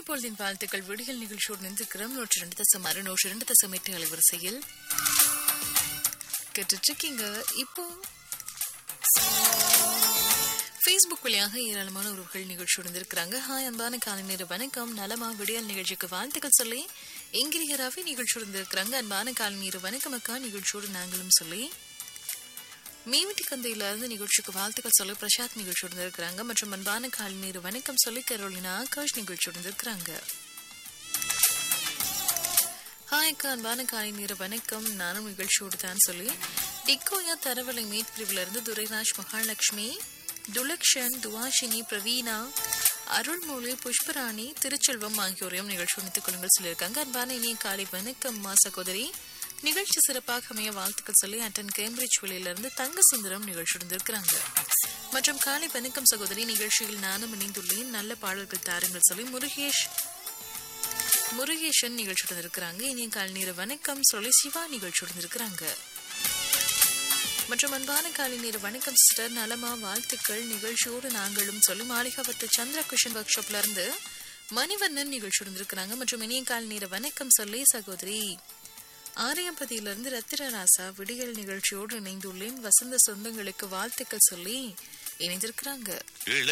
பொழுதின் வாழ்த்துக்கள் விடியல் நிகழ்ச்சியோடு நின்றுக்கிறோம் நூற்றி ரெண்டு தசம் ஆறு நூற்றி ரெண்டு தசம் எட்டு அலைவரிசையில் கேட்டுட்டு இருக்கீங்க இப்போ ஃபேஸ்புக் வழியாக ஏராளமான உறவுகள் நிகழ்ச்சி இருந்திருக்கிறாங்க ஹாய் அன்பான காலை நேர வணக்கம் நலமா விடியல் நிகழ்ச்சிக்கு வாழ்த்துக்கள் சொல்லி எங்கிரிகராவே நிகழ்ச்சி இருந்திருக்கிறாங்க அன்பான காலை நேர வணக்கம் அக்கா நிகழ்ச்சியோடு நாங்களும் சொல்லி மீமிட்டி கந்தையில இருந்து நிகழ்ச்சிக்கு வாழ்த்துக்கள் சொல்லி பிரசாத் நிகழ்ச்சி இருந்திருக்கிறாங்க மற்றும் அன்பான காலை நேர வணக்கம் சொல்லி கரோலினா ஆகாஷ் நிகழ்ச்சி இருந்திருக்கிறாங்க ஹாய் அக்கா அன்பான காலை நேர வணக்கம் நானும் நிகழ்ச்சியோடு தான் சொல்லி டிக்கோயா தரவலை மீட் பிரிவுல இருந்து துரைராஜ் மகாலட்சுமி துலக்ஷன் துவாஷினி பிரவீனா அருள்மொழி புஷ்பராணி திருச்செல்வம் ஆகியோரையும் நிகழ்ச்சி உணித்துக் கொள்ளுங்கள் சொல்லியிருக்காங்க அன்பான இனிய காலை வணக்கம் மா சகோதரி நிகழ்ச்சி சிறப்பாக அமைய வாழ்த்துக்கள் சொல்லி அட்டன் கேம்பிரிட்ஜ் வெளியிலிருந்து தங்க சுந்தரம் நிகழ்ச்சி இருந்திருக்கிறாங்க மற்றும் காலை வணக்கம் சகோதரி நிகழ்ச்சியில் நானும் இணைந்துள்ளேன் நல்ல பாடல்கள் தாருங்கள் சொல்லி முருகேஷ் முருகேஷன் நிகழ்ச்சியுடன் இருக்கிறாங்க இனிய காலை நேர வணக்கம் சொல்லி சிவா நிகழ்ச்சியுடன் இருக்கிறாங்க மற்றும் அன்பான காலை நேர வணக்கம் சிஸ்டர் நலமா வாழ்த்துக்கள் நிகழ்ச்சியோடு நாங்களும் சொல்லி மாளிகாவத்து சந்திர குஷன் ஒர்க் ஷாப்ல இருந்து மணிவண்ணன் நிகழ்ச்சியுடன் இருக்கிறாங்க மற்றும் இனிய காலை நேர வணக்கம் சொல்லி சகோதரி ஆரியம்பதியிலிருந்து ரத்திரராசா விடியல் நிகழ்ச்சியோடு இணைந்துள்ளேன் வசந்த சொந்தங்களுக்கு வாழ்த்துக்கள் சொல்லி இணைந்திருக்கிறாங்க